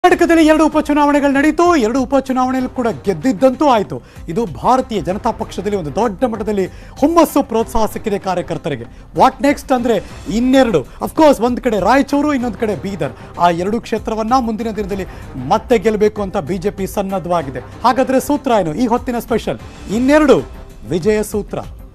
ಕರ್ನಾಟಕದಲ್ಲಿ ಎರಡು ಉಪಚುನಾವಣೆಗಳು ನಡೀತು ಎರಡು ಉಪಚುನಾವಣೆಯಲ್ಲಿ ಕೂಡ ಗೆದ್ದಿದ್ದಂತೂ ಆಯಿತು ಇದು ಭಾರತೀಯ ಜನತಾ ಪಕ್ಷದಲ್ಲಿ ಒಂದು ದೊಡ್ಡ ಮಟ್ಟದಲ್ಲಿ ಹುಮ್ಮಸ್ಸು ಪ್ರೋತ್ಸಾಹ ಸಿಕ್ಕಿದೆ ಕಾರ್ಯಕರ್ತರಿಗೆ ವಾಟ್ ನೆಕ್ಸ್ಟ್ ಅಂದ್ರೆ ಇನ್ನೆರಡು ಅಫ್ಕೋರ್ಸ್ ಒಂದು ಕಡೆ ರಾಯಚೂರು ಇನ್ನೊಂದು ಕಡೆ ಬೀದರ್ ಆ ಎರಡು ಕ್ಷೇತ್ರವನ್ನ ಮುಂದಿನ ದಿನದಲ್ಲಿ ಮತ್ತೆ ಗೆಲ್ಲಬೇಕು ಅಂತ ಬಿಜೆಪಿ ಸನ್ನದ್ಧವಾಗಿದೆ ಹಾಗಾದ್ರೆ ಸೂತ್ರ ಏನು ಈ ಹೊತ್ತಿನ ಸ್ಪೆಷಲ್ ಇನ್ನೆರಡು ವಿಜಯ ಸೂತ್ರ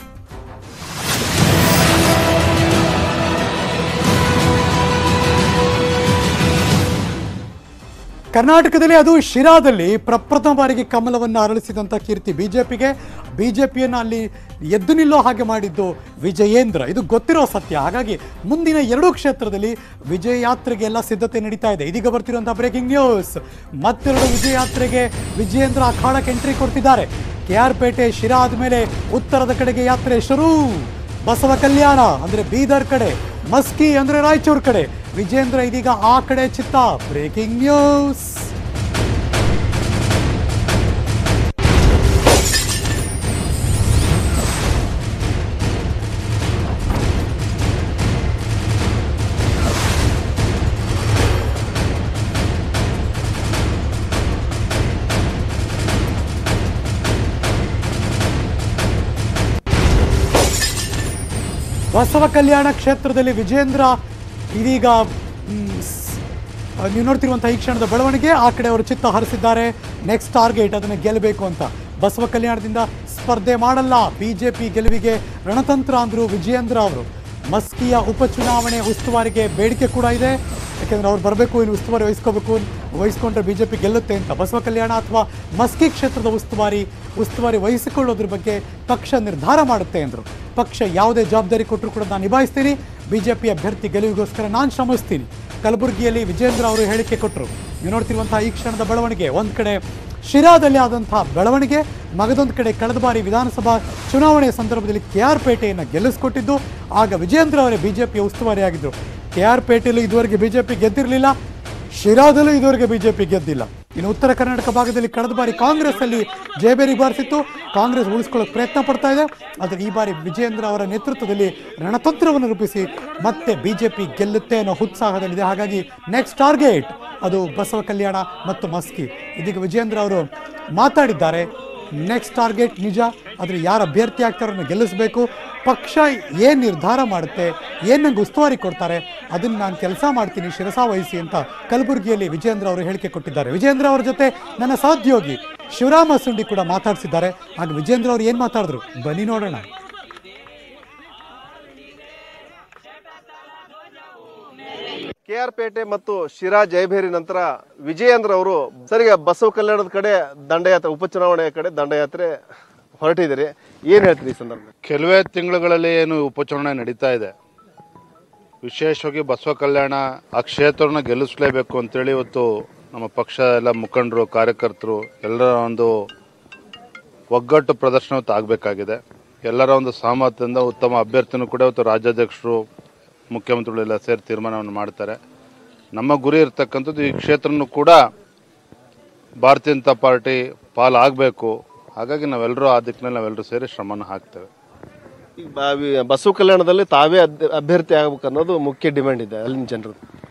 ಕರ್ನಾಟಕದಲ್ಲಿ ಅದು ಶಿರಾದಲ್ಲಿ ಪ್ರಪ್ರಥಮ ಬಾರಿಗೆ ಕಮಲವನ್ನು ಅರಳಿಸಿದಂಥ ಕೀರ್ತಿ ಬಿಜೆಪಿಗೆ ಬಿಜೆಪಿಯನ್ನು ಅಲ್ಲಿ ಎದ್ದು ನಿಲ್ಲೋ ಹಾಗೆ ಮಾಡಿದ್ದು ವಿಜಯೇಂದ್ರ ಇದು ಗೊತ್ತಿರೋ ಸತ್ಯ ಹಾಗಾಗಿ ಮುಂದಿನ ಎರಡೂ ಕ್ಷೇತ್ರದಲ್ಲಿ ವಿಜಯ ಯಾತ್ರೆಗೆ ಎಲ್ಲ ಸಿದ್ಧತೆ ನಡೀತಾ ಇದೆ ಇದೀಗ ಬರ್ತಿರುವಂತಹ ಬ್ರೇಕಿಂಗ್ ನ್ಯೂಸ್ ಮತ್ತೆರಡು ವಿಜಯ ಯಾತ್ರೆಗೆ ವಿಜಯೇಂದ್ರ ಅಖಾಡಕ್ಕೆ ಎಂಟ್ರಿ ಕೊಡ್ತಿದ್ದಾರೆ ಕೆ ಆರ್ ಪೇಟೆ ಶಿರಾ ಆದ್ಮೇಲೆ ಉತ್ತರದ ಕಡೆಗೆ ಯಾತ್ರೆ ಶುರು ಬಸವ ಕಲ್ಯಾಣ ಅಂದ್ರೆ ಬೀದರ್ ಕಡೆ ಮಸ್ಕಿ ಅಂದ್ರೆ ರಾಯಚೂರು ಕಡೆ ವಿಜೇಂದ್ರ ಇದೀಗ ಆ ಕಡೆ ಚಿತ್ತ ಬ್ರೇಕಿಂಗ್ ನ್ಯೂಸ್ ಬಸವ ಕಲ್ಯಾಣ ಕ್ಷೇತ್ರದಲ್ಲಿ ವಿಜೇಂದ್ರ ಇದೀಗ ಮ್, ಸ್- ಆ, ನೀವು ನೋಡ್ತಿರುವಂತಹ ಈ ಕ್ಷಣದ ಬೆಳವಣಿಗೆ ಆ ಕಡೆ ಅವರು ಚಿತ್ತ ಹರಿಸಿದ್ದಾರೆ ನೆಕ್ಸ್ಟ್ ಟಾರ್ಗೆಟ್ ಅದನ್ನು ಗೆಲ್ಲಬೇಕು ಅಂತ ಬಸವ ಕಲ್ಯಾಣದಿಂದ ಸ್ಪರ್ಧೆ ಮಾಡಲ್ಲ ಬಿಜೆಪಿ ಗೆಲುವಿಗೆ ರಣತಂತ್ರ ಅಂದ್ರು ವಿಜಯೇಂದ್ರ ಅವರು ಮಸ್ಕಿಯ ಉಪಚುನಾವಣೆ ಉಸ್ತುವಾರಿಗೆ ಬೇಡಿಕೆ ಕೂಡ ಇದೆ ಯಾಕೆಂದ್ರೆ ಅವ್ರು ಬರಬೇಕು ಇನ್ನು ಉಸ್ತುವಾರಿ ವಹಿಸ್ಕೋಬೇಕು ವಹಿಸ್ಕೊಂಡ್ರೆ ಬಿಜೆಪಿ ಗೆಲ್ಲುತ್ತೆ ಅಂತ ಬಸವ ಕಲ್ಯಾಣ ಅಥವಾ ಮಸ್ಕಿ ಕ್ಷೇತ್ರದ ಉಸ್ತುವಾರಿ ಉಸ್ತುವಾರಿ ವಹಿಸಿಕೊಳ್ಳೋದ್ರ ಬಗ್ಗೆ ಪಕ್ಷ ನಿರ್ಧಾರ ಮಾಡುತ್ತೆ ಅಂದರು ಪಕ್ಷ ಯಾವುದೇ ಜವಾಬ್ದಾರಿ ಕೊಟ್ಟರು ಕೂಡ ನಾನು ನಿಭಾಯಿಸ್ತೀನಿ ಬಿಜೆಪಿ ಅಭ್ಯರ್ಥಿ ಗೆಲುವಿಗೋಸ್ಕರ ನಾನು ಶ್ರಮಿಸ್ತೀನಿ ಕಲಬುರಗಿಯಲ್ಲಿ ವಿಜೇಂದ್ರ ಅವರು ಹೇಳಿಕೆ ಕೊಟ್ಟರು ನೀವು ನೋಡ್ತಿರುವಂತಹ ಈ ಕ್ಷಣದ ಬೆಳವಣಿಗೆ ಒಂದು ಕಡೆ ಶಿರಾದಲ್ಲಿ ಆದಂತಹ ಬೆಳವಣಿಗೆ ಮಗದೊಂದು ಕಡೆ ಕಳೆದ ಬಾರಿ ವಿಧಾನಸಭಾ ಚುನಾವಣೆಯ ಸಂದರ್ಭದಲ್ಲಿ ಕೆ ಆರ್ ಪೇಟೆಯನ್ನು ಗೆಲ್ಲಿಸ್ಕೊಟ್ಟಿದ್ದು ಆಗ ವಿಜೇಂದ್ರ ಅವರೇ ಬಿಜೆಪಿಯ ಉಸ್ತುವಾರಿಯಾಗಿದ್ದರು ಕೆ ಆರ್ ಪೇಟೆಯಲ್ಲಿ ಇದುವರೆಗೆ ಬಿಜೆಪಿ ಗೆದ್ದಿರಲಿಲ್ಲ ಶಿರಾದಲ್ಲೂ ಇದುವರೆಗೆ ಬಿಜೆಪಿ ಗೆದ್ದಿಲ್ಲ ಇನ್ನು ಉತ್ತರ ಕರ್ನಾಟಕ ಭಾಗದಲ್ಲಿ ಕಳೆದ ಬಾರಿ ಕಾಂಗ್ರೆಸ್ ಅಲ್ಲಿ ಜಯಬೇರಿ ಬಾರಿಸಿತ್ತು ಕಾಂಗ್ರೆಸ್ ಉಳಿಸ್ಕೊಳ್ಳೋಕೆ ಪ್ರಯತ್ನ ಪಡ್ತಾ ಇದೆ ಆದರೆ ಈ ಬಾರಿ ವಿಜಯೇಂದ್ರ ಅವರ ನೇತೃತ್ವದಲ್ಲಿ ರಣತಂತ್ರವನ್ನು ರೂಪಿಸಿ ಮತ್ತೆ ಬಿಜೆಪಿ ಗೆಲ್ಲುತ್ತೆ ಅನ್ನೋ ಉತ್ಸಾಹದಲ್ಲಿದೆ ಹಾಗಾಗಿ ನೆಕ್ಸ್ಟ್ ಟಾರ್ಗೆಟ್ ಅದು ಬಸವ ಕಲ್ಯಾಣ ಮತ್ತು ಮಸ್ಕಿ ಇದೀಗ ವಿಜಯೇಂದ್ರ ಅವರು ಮಾತಾಡಿದ್ದಾರೆ ನೆಕ್ಸ್ಟ್ ಟಾರ್ಗೆಟ್ ನಿಜ ಆದರೆ ಯಾರು ಅಭ್ಯರ್ಥಿ ಆಗ್ತಾರನ್ನು ಗೆಲ್ಲಿಸಬೇಕು ಪಕ್ಷ ಏನು ನಿರ್ಧಾರ ಮಾಡುತ್ತೆ ಏನು ನಂಗೆ ಉಸ್ತುವಾರಿ ಕೊಡ್ತಾರೆ ಅದನ್ನು ನಾನು ಕೆಲಸ ಮಾಡ್ತೀನಿ ಶಿರಸಾ ವಹಿಸಿ ಅಂತ ಕಲಬುರಗಿಯಲ್ಲಿ ವಿಜೇಂದ್ರ ಅವರು ಹೇಳಿಕೆ ಕೊಟ್ಟಿದ್ದಾರೆ ವಿಜೇಂದ್ರ ಅವರ ಜೊತೆ ನನ್ನ ಸಹೋದ್ಯೋಗಿ ಶಿವರಾಮ ಸುಂಡಿ ಕೂಡ ಮಾತಾಡಿಸಿದ್ದಾರೆ ಆಗ ವಿಜೇಂದ್ರ ಅವರು ಏನು ಮಾತಾಡಿದ್ರು ಬನ್ನಿ ನೋಡೋಣ ಕೆ ಆರ್ ಪೇಟೆ ಮತ್ತು ಶಿರಾ ಜಯಭೇರಿ ನಂತರ ವಿಜಯೇಂದ್ರ ಅವರು ಸರಿಗೆ ಬಸವ ಕಲ್ಯಾಣದ ಕಡೆ ದಂಡಯಾತ್ರೆ ಉಪಚುನಾವಣೆಯ ಕಡೆ ದಂಡಯಾತ್ರೆ ಹೊರಟಿದ್ದೀರಿ ಏನ್ ಹೇಳ್ತೀರಿ ಈ ಸಂದರ್ಭ ಕೆಲವೇ ತಿಂಗಳುಗಳಲ್ಲಿ ಏನು ಉಪಚುನಾವಣೆ ನಡೀತಾ ಇದೆ ವಿಶೇಷವಾಗಿ ಬಸವ ಕಲ್ಯಾಣ ಆ ಕ್ಷೇತ್ರವನ್ನು ಗೆಲ್ಲಿಸಲೇಬೇಕು ಅಂತೇಳಿ ಇವತ್ತು ನಮ್ಮ ಪಕ್ಷ ಎಲ್ಲ ಮುಖಂಡರು ಕಾರ್ಯಕರ್ತರು ಎಲ್ಲರ ಒಂದು ಒಗ್ಗಟ್ಟು ಪ್ರದರ್ಶನ ಇವತ್ತು ಆಗಬೇಕಾಗಿದೆ ಎಲ್ಲರ ಒಂದು ಸಹಮತದಿಂದ ಉತ್ತಮ ಅಭ್ಯರ್ಥಿನೂ ಕೂಡ ಇವತ್ತು ರಾಜ್ಯಾಧ್ಯಕ್ಷರು ಮುಖ್ಯಮಂತ್ರಿಗಳೆಲ್ಲ ಸೇರಿ ತೀರ್ಮಾನವನ್ನು ಮಾಡ್ತಾರೆ ನಮ್ಮ ಗುರಿ ಇರ್ತಕ್ಕಂಥದ್ದು ಈ ಕ್ಷೇತ್ರನೂ ಕೂಡ ಭಾರತೀಯ ಜನತಾ ಪಾರ್ಟಿ ಪಾಲಾಗಬೇಕು ಹಾಗಾಗಿ ನಾವೆಲ್ಲರೂ ಆ ದಿಕ್ಕಿನಲ್ಲಿ ನಾವೆಲ್ಲರೂ ಸೇರಿ ಶ್ರಮನ ಹಾಕ್ತೇವೆ ಈ ಬ- ವಿ- ಬಸವ ಕಲ್ಯಾಣದಲ್ಲಿ ತಾವೇ ಅದ್- ಅಭ್ಯರ್ಥಿ ಆಗ್ಬೇಕು ಅನ್ನೋದು ಮುಖ್ಯ ಡಿಮ್ಯಾಂಡ್ ಇದೆ ಅಲ್ಲಿನ ಜನರು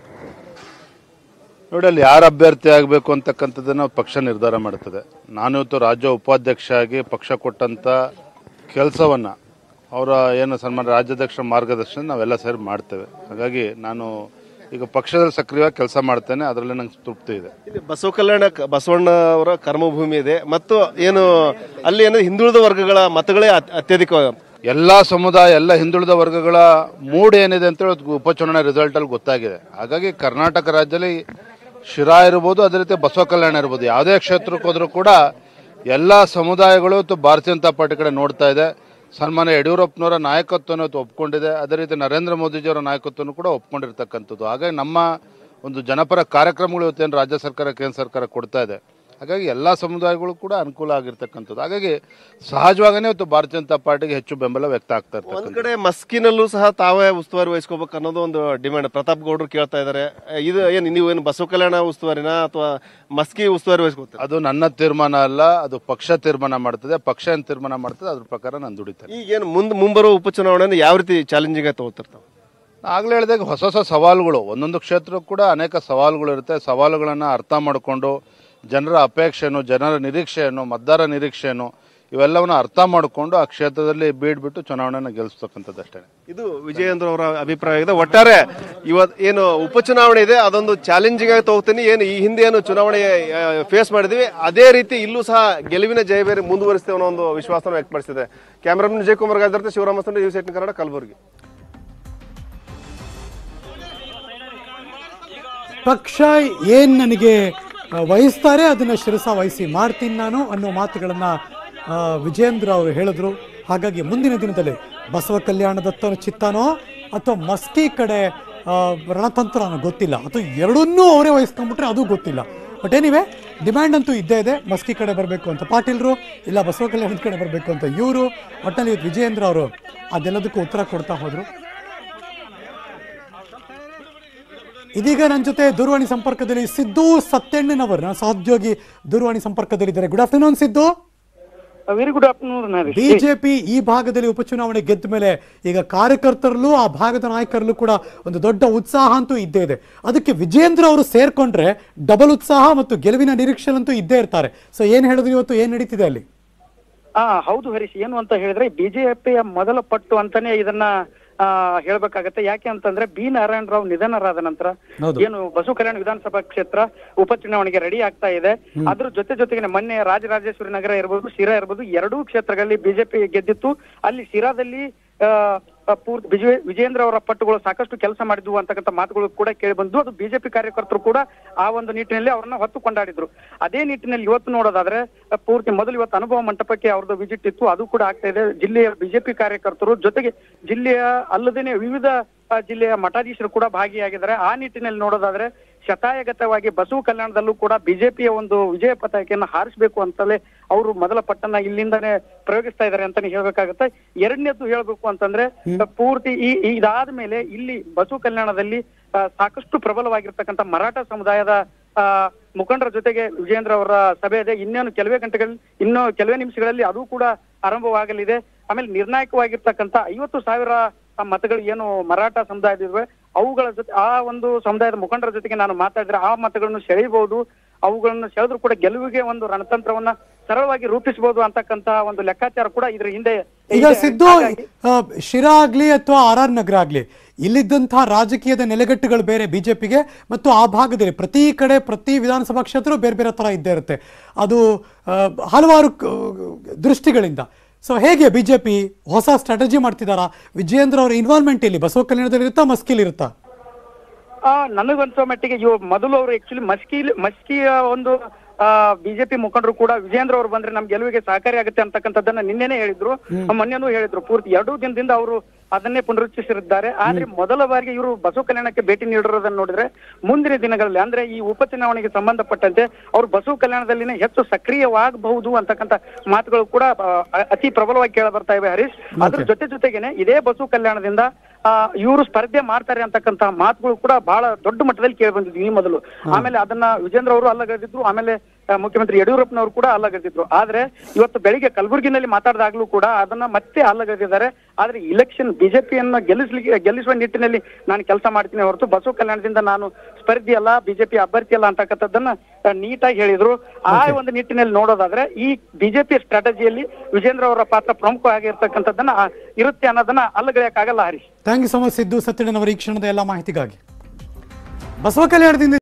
ನೋಡಿ ಅಲ್ಲಿ ಯಾರು ಅಭ್ಯರ್ಥಿ ಆಗಬೇಕು ಅಂತಕ್ಕಂಥದ್ದನ್ನ ಪಕ್ಷ ನಿರ್ಧಾರ ಮಾಡ್ತದೆ ನಾನು ಇವತ್ತು ರಾಜ್ಯ ಉಪಾಧ್ಯಕ್ಷ ಆಗಿ ಪಕ್ಷ ಕೊಟ್ಟಂತ ಕೆಲಸವನ್ನ ಅವರ ಏನು ಸನ್ಮಾನ ರಾಜ್ಯಾಧ್ಯಕ್ಷರ ಮಾರ್ಗದರ್ಶನ ನಾವೆಲ್ಲ ಸೇರಿ ಮಾಡ್ತೇವೆ ಹಾಗಾಗಿ ನಾನು ಈಗ ಪಕ್ಷದಲ್ಲಿ ಸಕ್ರಿಯವಾಗಿ ಕೆಲಸ ಮಾಡ್ತೇನೆ ಅದರಲ್ಲಿ ನಂಗೆ ತೃಪ್ತಿ ಇದೆ ಇಲ್ಲಿ ಬಸವ ಕಲ್ಯಾಣ ಕ- ಬಸವಣ್ಣ ಅವರ ಕರ್ಮಭೂಮಿ ಇದೆ ಮತ್ತು ಏನು ಅಲ್ಲಿ ಏನು ಹಿಂದುಳಿದ ವರ್ಗಗಳ ಮತಗಳೇ ಅತ್- ಅತ್ಯಧಿಕ ಎಲ್ಲಾ ಸಮುದಾಯ ಎಲ್ಲ ಹಿಂದುಳಿದ ವರ್ಗಗಳ ಮೂಡ್ ಏನಿದೆ ಅಂತ ಹೇಳಿ ಉಪಚುನಾವಣೆ ರಿಸಲ್ಟ್ ಅಲ್ಲಿ ಗೊತ್ತಾಗಿದೆ ಹಾಗಾಗಿ ಕರ್ನಾಟಕ ರಾಜ್ಯದಲ್ಲಿ ಶಿರಾ ಇರ್ಬೋದು ಅದೇ ರೀತಿ ಬಸವ ಕಲ್ಯಾಣ ಇರ್ಬೋದು ಯಾವುದೇ ಕ್ಷೇತ್ರಕ್ಕೆ ಹೋದ್ರೂ ಕೂಡ ಎಲ್ಲಾ ಸಮುದಾಯಗಳು ಇವತ್ತು ಭಾರತೀಯ ಜನತಾ ಪಾರ್ಟಿ ಕಡೆ ನೋಡ್ತಾ ಇದೆ ಸನ್ಮಾನ್ಯ ಯಡಿಯೂರಪ್ಪನವರ ನಾಯಕತ್ವವನ್ನು ಇವತ್ತು ಒಪ್ಕೊಂಡಿದೆ ಅದೇ ರೀತಿ ನರೇಂದ್ರ ಮೋದಿಜಿಯವರ ನಾಯಕತ್ವವನ್ನು ಕೂಡ ಒಪ್ಕೊಂಡಿರ್ತಕ್ಕಂಥದ್ದು ಹಾಗಾಗಿ ನಮ್ಮ ಒಂದು ಜನಪರ ಕಾರ್ಯಕ್ರಮಗಳು ಇವತ್ತೇನು ರಾಜ್ಯ ಸರ್ಕಾರ ಕೇಂದ್ರ ಸರ್ಕಾರ ಕೊಡ್ತಾ ಇದೆ ಹಾಗಾಗಿ ಎಲ್ಲ ಸಮುದಾಯಗಳು ಕೂಡ ಅನುಕೂಲ ಆಗಿರ್ತಕ್ಕಂಥದ್ದು ಹಾಗಾಗಿ ಸಹಜವಾಗನೇ ಇವತ್ತು ಭಾರತೀಯ ಜನತಾ ಪಾರ್ಟಿಗೆ ಹೆಚ್ಚು ಬೆಂಬಲ ವ್ಯಕ್ತ ಆಗ್ತಾ ಒಂದ್ ಇರ್ತಕ್ಕಂಥದ್ದು ಕಡೆ ಮಸ್ಕಿನಲ್ಲೂ ಸಹ ತಾವೇ ಉಸ್ತುವಾರಿ ವಹಿಸ್ಕೋಬೇಕು ಅನ್ನೋದು ಒಂದು ಡಿಮ್ಯಾಂಡ್ ಪ್ರತಾಪ್ ಗೌಡ್ರು ಕೇಳ್ತಾ ಇದ್ದಾರೆ ಇದು ಏನು ನೀವು ಏನು ಬಸವ ಕಲ್ಯಾಣ ಉಸ್ತುವಾರಿನ ಅಥವಾ ಮಸ್ಕಿ ಉಸ್ತುವಾರಿ ವಹಿಸ್ಕೋತೀರ ಅದು ನನ್ನ ತೀರ್ಮಾನ ಅಲ್ಲ ಅದು ಪಕ್ಷ ತೀರ್ಮಾನ ಮಾಡ್ತದೆ ಪಕ್ಷ ಏನ್ ತೀರ್ಮಾನ ಮಾಡ್ತದೆ ಅದ್ರ ಪ್ರಕಾರ ನಾನು ದುಡಿತೇನೆ ಈಗ ಏನು ಮುಂದ್ ಮುಂಬರುವ ಉಪಚುನಾವಣೆಯನ್ನು ಯಾವ ರೀತಿ ಚಾಲೆಂಜಿಂಗ್ ಆಗಿ ತಗೋತಿರ್ತಾವ ಆಗಲೇ ಹೇಳಿದಾಗ ಹೊಸ ಹೊಸ ಸವಾಲುಗಳು ಒಂದೊಂದು ಕ್ಷೇತ್ರಕ್ಕೂ ಕೂಡ ಅನೇಕ ಸವಾಲುಗಳು ಇರುತ್ತೆ ಸವಾಲುಗಳನ್ನು ಅರ್ಥ ಮಾಡಿಕೊಂಡು ಜನರ ಅಪೇಕ್ಷೆಯನ್ನು ಜನರ ನಿರೀಕ್ಷೆಯನ್ನು ಮತದಾರ ನಿರೀಕ್ಷೆಯನ್ನು ಇವೆಲ್ಲವನ್ನು ಅರ್ಥ ಮಾಡಿಕೊಂಡು ಆ ಕ್ಷೇತ್ರದಲ್ಲಿ ಬೀಡ್ಬಿಟ್ಟು ಚುನಾವಣೆಯನ್ನು ಗೆಲ್ಲಿಸ್ತಕ್ಕಂಥದ್ದು ಅಷ್ಟೇ ಇದು ವಿಜಯೇಂದ್ರ ಅವರ ಅಭಿಪ್ರಾಯ ಇದೆ ಒಟ್ಟಾರೆ ಇವತ್ ಏನು ಉಪಚುನಾವಣೆ ಇದೆ ಅದೊಂದು ಚಾಲೆಂಜಿಂಗ್ ಆಗಿ ತಗೋತೀನಿ ಏನು ಈ ಹಿಂದೆ ಏನು ಚುನಾವಣೆ ಫೇಸ್ ಮಾಡಿದ್ವಿ ಅದೇ ರೀತಿ ಇಲ್ಲೂ ಸಹ ಗೆಲುವಿನ ಜಯಬೇರಿ ಮುಂದುವರಿಸ್ತೇವೆ ಅನ್ನೋ ಒಂದು ವಿಶ್ವಾಸನ ವ್ಯಕ್ತಪಡಿಸಿದೆ ಕ್ಯಾಮರಾಮನ್ ವಿಜಯ್ ಕುಮಾರ್ ಗಾಜರ್ತೆ ಶಿವರಾಮ ಸಂಡ್ರೆ ಯು ಸೆಟ್ ಕನ್ನಡ ಕಲಬುರಗಿ ಪಕ್ಷ ಏನ್ ನನಗೆ ಆ, ವಹಿಸ್ತಾರೆ ಅದನ್ನ ಶಿರಸ ವಹಿಸಿ ಮಾಡ್ತೀನಿ ನಾನು ಅನ್ನೋ ಮಾತುಗಳನ್ನ ಆ, ವಿಜೇಂದ್ರ ಅವರು ಹೇಳಿದ್ರು ಹಾಗಾಗಿ ಮುಂದಿನ ದಿನದಲ್ಲಿ ಬಸವ ಕಲ್ಯಾಣದತ್ತ ಚಿತ್ತಾನೋ ಅಥವಾ ಮಸ್ಕಿ ಕಡೆ ಆ, ರಣತಂತ್ರ ನನಗೆ ಗೊತ್ತಿಲ್ಲ ಅಥವಾ ಎರಡನ್ನೂ ಅವರೇ ವಹಿಸ್ಕೊಂಡ್ಬಿಟ್ರೆ ಅದು ಗೊತ್ತಿಲ್ಲ ಬಟ್ ಏನಿವೆ ಡಿಮ್ಯಾಂಡ್ ಅಂತೂ ಇದ್ದೇ ಇದೆ ಮಸ್ಕಿ ಕಡೆ ಬರಬೇಕು ಅಂತ ಪಾಟೀಲ್ರು ಇಲ್ಲ ಬಸವ ಕಲ್ಯಾಣದ ಕಡೆ ಬರಬೇಕು ಅಂತ ಇವರು ಒಟ್ಟಿನಲ್ಲಿ ಇವತ್ತು ವಿಜಯೇಂದ್ರ ಅವರು ಅದೆಲ್ಲದಕ್ಕೂ ಉತ್ತರ ಕೊಡ್ತಾ ಹೋದ್ರು ಇದೀಗ ನನ್ನ ಜೊತೆ ದೂರವಾಣಿ ಸಂಪರ್ಕದಲ್ಲಿ ಸಿದ್ದು ಸತ್ಯಣ್ಣನವರು ನನ್ನ ಸಹೋದ್ಯೋಗಿ ದೂರವಾಣಿ ಸಂಪರ್ಕದಲ್ಲಿದ್ದಾರೆ good afternoon Siddu very good afternoon Harish BJP ಈ ಭಾಗದಲ್ಲಿ ಉಪಚುನಾವಣೆ ಗೆದ್ದ ಮೇಲೆ ಈಗ ಕಾರ್ಯಕರ್ತರಲ್ಲೂ ಆ ಭಾಗದ ನಾಯಕರಲ್ಲೂ ಕೂಡ ಒಂದು ದೊಡ್ಡ ಉತ್ಸಾಹ ಅಂತೂ ಇದ್ದೇ ಇದೆ ಅದಕ್ಕೆ ವಿಜೇಂದ್ರ ಅವರು ಸೇರ್ಕೊಂಡ್ರೆ ಡಬಲ್ ಉತ್ಸಾಹ ಮತ್ತು ಗೆಲುವಿನ ನಿರೀಕ್ಷೆ ಅಂತೂ ಇದ್ದೇ ಇರ್ತಾರೆ ಸೊ ಏನ್ ಹೇಳಿದ್ರು ಇವತ್ತು ಏನ್ ನಡೀತಿದೆ ಅಲ್ಲಿ ಆ ಹೌದು ಹರೀಶ್ ಏನು ಅಂತ ಹೇಳಿದ್ರೆ ಬಿಜೆಪಿಯ ಮೊದಲ ಪಟ್ಟು ಅಂತಾನೆ ಇದನ್ನ ಆ ಹೇಳ್ಬೇಕಾಗತ್ತೆ ಯಾಕೆ ಅಂತಂದ್ರೆ ಬಿ ನಾರಾಯಣ ರಾವ್ ನಿಧನರಾದ ನಂತರ ಹೌದು. ಏನು ಬಸವ ಕಲ್ಯಾಣ ವಿಧಾನಸಭಾ ಕ್ಷೇತ್ರ ಉಪಚುನಾವಣೆಗೆ ರೆಡಿ ಆಗ್ತಾ ಇದೆ ಅದ್ರ ಜೊತೆ ಜೊತೆಗೆ ಮೊನ್ನೆ ರಾಜರಾಜೇಶ್ವರಿ ನಗರ ಇರ್ಬೋದು ಶಿರಾ ಇರ್ಬೋದು ಎರಡೂ ಕ್ಷೇತ್ರಗಳಲ್ಲಿ ಬಿಜೆಪಿ ಗೆದ್ದಿತ್ತು ಅಲ್ಲಿ ಶಿರಾದಲ್ಲಿ ಆ, ಆ, ಪೂರ್ತಿ ವಿಜಯ ವಿಜೇಂದ್ರ ಅವರ ಪಟ್ಟುಗಳು ಸಾಕಷ್ಟು ಕೆಲಸ ಮಾಡಿದ್ವು ಅಂತಕ್ಕಂಥ ಮಾತುಗಳು ಕೂಡ ಕೇಳಿ ಬಂದು ಅದು ಬಿಜೆಪಿ ಕಾರ್ಯಕರ್ತರು ಕೂಡ ಆ ಒಂದು ನಿಟ್ಟಿನಲ್ಲಿ ಅವ್ರನ್ನ ಹೊತ್ತು ಕೊಂಡಾಡಿದ್ರು ಅದೇ ನಿಟ್ಟಿನಲ್ಲಿ ಇವತ್ತು ನೋಡೋದಾದ್ರೆ ಆ, ಪೂರ್ತಿ ಮೊದಲು ಇವತ್ತು ಅನುಭವ ಮಂಟಪಕ್ಕೆ ಅವ್ರದ್ದು ವಿಸಿಟ್ ಇತ್ತು ಅದು ಕೂಡ ಆಗ್ತಾ ಇದೆ ಜಿಲ್ಲೆಯ ಬಿಜೆಪಿ ಕಾರ್ಯಕರ್ತರು ಜೊತೆಗೆ ಜಿಲ್ಲೆಯ ಅಲ್ಲದೇನೆ ವಿವಿಧ ಆ, ಜಿಲ್ಲೆಯ ಮಠಾಧೀಶರು ಕೂಡ ಭಾಗಿಯಾಗಿದ್ದಾರೆ ಆ ನಿಟ್ಟಿನಲ್ಲಿ ನೋಡೋದಾದ್ರೆ ಶತಾಯಗತವಾಗಿ ಬಸವ ಕಲ್ಯಾಣದಲ್ಲೂ ಕೂಡ ಬಿಜೆಪಿಯ ಒಂದು ವಿಜಯ ಪತಾಕೆಯನ್ನ ಹಾರಿಸಬೇಕು ಅಂತಲೇ ಅವರು ಮೊದಲ ಪಟ್ಟನ್ನ ಇಲ್ಲಿಂದಾನೇ ಪ್ರಯೋಗಿಸ್ತಾ ಇದ್ದಾರೆ ಅಂತಾನೆ ಹೇಳ್ಬೇಕಾಗತ್ತೆ ಎರಡನೇದು ಹೇಳ್ಬೇಕು ಅಂತಂದ್ರೆ ಪೂರ್ತಿ ಈ ಈ ಇದಾದ ಮೇಲೆ ಇಲ್ಲಿ ಬಸವ ಕಲ್ಯಾಣದಲ್ಲಿ ಆ, ಸಾಕಷ್ಟು ಪ್ರಬಲವಾಗಿರ್ತಕ್ಕಂಥ ಮರಾಠ ಸಮುದಾಯದ ಆ ಮುಖಂಡರ ಜೊತೆಗೆ ವಿಜೇಂದ್ರ ಅವರ ಸಭೆ ಇದೆ ಇನ್ನೇನು ಕೆಲವೇ ಗಂಟೆಗಳಲ್ಲಿ ಇನ್ನು ಕೆಲವೇ ನಿಮಿಷಗಳಲ್ಲಿ ಅದು ಕೂಡ ಆರಂಭವಾಗಲಿದೆ ಆಮೇಲೆ ನಿರ್ಣಾಯಕವಾಗಿರ್ತಕ್ಕಂಥ ಐವತ್ತು ಸಾವಿರ ಆ ಮತಗಳು ಏನು ಮರಾಠ ಸಮುದಾಯದಿವೆ ಅವುಗಳ ಜೊತೆ ಆ ಒಂದು ಸಮುದಾಯದ ಮುಖಂಡರ ಜೊತೆಗೆ ನಾನು ಮಾತಾಡಿದ್ರೆ ಆ ಮತಗಳನ್ನು ಸೆಳೆಯಬಹುದು ಅವುಗಳನ್ನು ಸೆಳೆದ್ರು ಕೂಡ ಗೆಲುವಿಗೆ ಒಂದು ರಣತಂತ್ರವನ್ನ ಸರಳವಾಗಿ ರೂಪಿಸಬಹುದು ಅಂತಕ್ಕಂತ ಒಂದು ಲೆಕ್ಕಾಚಾರ ಕೂಡ ಇದ್ರ ಹಿಂದೆ ಈಗ ಇದೆ. ಸಿದ್ದು ಹಾಗಾಗಿ- ಆ, ಶಿರಾ ಆಗ್ಲಿ ಅಥವಾ ಆರ್ ಆರ್ ನಗರ ಆಗ್ಲಿ ಇಲ್ಲಿದ್ದಂತಹ ರಾಜಕೀಯದ ನೆಲೆಗಟ್ಟುಗಳು ಬೇರೆ ಬಿಜೆಪಿಗೆ ಮತ್ತು ಆ ಭಾಗದಲ್ಲಿ ಪ್ರತಿ ಕಡೆ ಪ್ರತಿ ವಿಧಾನಸಭಾ ಕ್ಷೇತ್ರ ಬೇರೆ ಬೇರೆ ತರ ಇದ್ದೇ ಇರುತ್ತೆ ಅದು ಆ, ಹಲವಾರು ಕ- ದೃಷ್ಟಿಗಳಿಂದ ಸೊ ಹೇಗೆ ಬಿಜೆಪಿ ಹೊಸ ಸ್ಟ್ರಾಟಜಿ ಮಾಡ್ತಿದಾರಾ ವಿಜಯೇಂದ್ರ ಅವರ ಇನ್ವಾಲ್ವ್ಮೆಂಟ್ ಇಲ್ಲಿ ಬಸವ ಕಲ್ಯಾಣದಲ್ಲಿ ಇರುತ್ತಾ ಮಸ್ಕಿಲ್ ಇರುತ್ತಾ ಆ ನನಗನ್ಸೋ ಮಟ್ಟಿಗೆ ಇವ್ ಮೊದಲು ಅವರು ಆಕ್ಚುಲಿ ಮಸ್ಕಿ ಮಸ್ಕಿಯ ಒಂದು ಆ ಬಿಜೆಪಿ ಮುಖಂಡರು ಕೂಡ ವಿಜೇಂದ್ರ ಅವರು ಬಂದ್ರೆ ನಮ್ ಗೆಲುವಿಗೆ ಸಹಕಾರಿ ಆಗುತ್ತೆ ಅಂತಕ್ಕಂಥದ್ದನ್ನ ನಿನ್ನೆನೆ ಹೇಳಿದ್ರು ಮೊನ್ನೆನೂ ಹೇಳಿದ್ರು ಪೂರ್ತಿ ಎರಡೂ ದಿನದಿಂದ ಅವರು ಅದನ್ನೇ ಪುನರುಚ್ಚರಿಸಿದ್ದಾರೆ ಆದ್ರೆ ಮೊದಲ ಬಾರಿಗೆ ಇವರು ಬಸವ ಕಲ್ಯಾಣಕ್ಕೆ ಭೇಟಿ ನೀಡಿರೋದನ್ನ ನೋಡಿದ್ರೆ ಮುಂದಿನ ದಿನಗಳಲ್ಲಿ ಅಂದ್ರೆ ಈ ಉಪಚುನಾವಣೆಗೆ ಸಂಬಂಧಪಟ್ಟಂತೆ ಅವರು ಬಸವ ಕಲ್ಯಾಣದಲ್ಲಿನೇ ಹೆಚ್ಚು ಸಕ್ರಿಯವಾಗಬಹುದು ಅಂತಕ್ಕಂಥ ಮಾತುಗಳು ಕೂಡ ಆ, ಅತಿ ಪ್ರಬಲವಾಗಿ ಕೇಳ ಬರ್ತಾ ಇವೆ ಹರೀಶ್ ಅದ್ರ ಜೊತೆ ಜೊತೆಗೇನೆ ಇದೇ ಬಸವ ಕಲ್ಯಾಣದಿಂದ ಆ ಇವರು ಸ್ಪರ್ಧೆ ಮಾಡ್ತಾರೆ ಅಂತಕ್ಕಂತ ಮಾತುಗಳು ಕೂಡ ಬಹಳ ದೊಡ್ಡ ಮಟ್ಟದಲ್ಲಿ ಕೇಳಿ ಬಂದಿದ್ವು ಈ ಮೊದಲು ಆಮೇಲೆ ಅದನ್ನ ವಿಜೇಂದ್ರ ಅವರು ಅಲ್ಲಗದಿದ್ರು ಆಮೇಲೆ ಆ, ಮುಖ್ಯಮಂತ್ರಿ ಯಡಿಯೂರಪ್ಪನವರು ಕೂಡ ಅಲ್ಲಗದಿದ್ರು ಆದ್ರೆ ಇವತ್ತು ಬೆಳಿಗ್ಗೆ ಕಲಬುರಗಿನಲ್ಲಿ ಮಾತಾಡಿದಾಗ್ಲೂ ಕೂಡ ಅದನ್ನ ಮತ್ತೆ ಅಲ್ಲಗದಿದ್ದಾರೆ ಆದ್ರೆ ಇಲೆಕ್ಷನ್ ಬಿಜೆಪಿಯನ್ನ ಗೆಲ್ಲಿಸ್ಲಿಕ್ಕೆ ಗೆಲ್ಲಿಸುವ ನಿಟ್ಟಿನಲ್ಲಿ ನಾನು ಕೆಲಸ ಮಾಡ್ತೀನಿ ಹೊರತು ಬಸವ ಕಲ್ಯಾಣದಿಂದ ನಾನು ಸ್ಪರ್ಧಿ ಅಲ್ಲ ಬಿಜೆಪಿ ಅಭ್ಯರ್ಥಿ ಅಲ್ಲ ಅಂತಕ್ಕಂಥದ್ದನ್ನ ಆ, ನೀಟಾಗಿ ಹೇಳಿದ್ರು ಆ ಒಂದು ನಿಟ್ಟಿನಲ್ಲಿ ನೋಡೋದಾದ್ರೆ ಈ ಬಿಜೆಪಿ ಸ್ಟ್ರಾಟಜಿಯಲ್ಲಿ ವಿಜೇಂದ್ರ ಅವರ ಪಾತ್ರ ಪ್ರಮುಖವಾಗಿರ್ತಕ್ಕಂಥದ್ದನ್ನ ಆ, ಇರುತ್ತೆ ಅನ್ನೋದನ್ನ ಅಲ್ಲಗಳೆಯಕ್ಕಾಗಲ್ಲ Harish thank you so much Siddu ಸತ್ಯಣ್ಣನವರ ಈ ಕ್ಷಣದ ಎಲ್ಲ ಮಾಹಿತಿಗಾಗಿ ಬಸವ ಕಲ್ಯಾಣದಿಂದ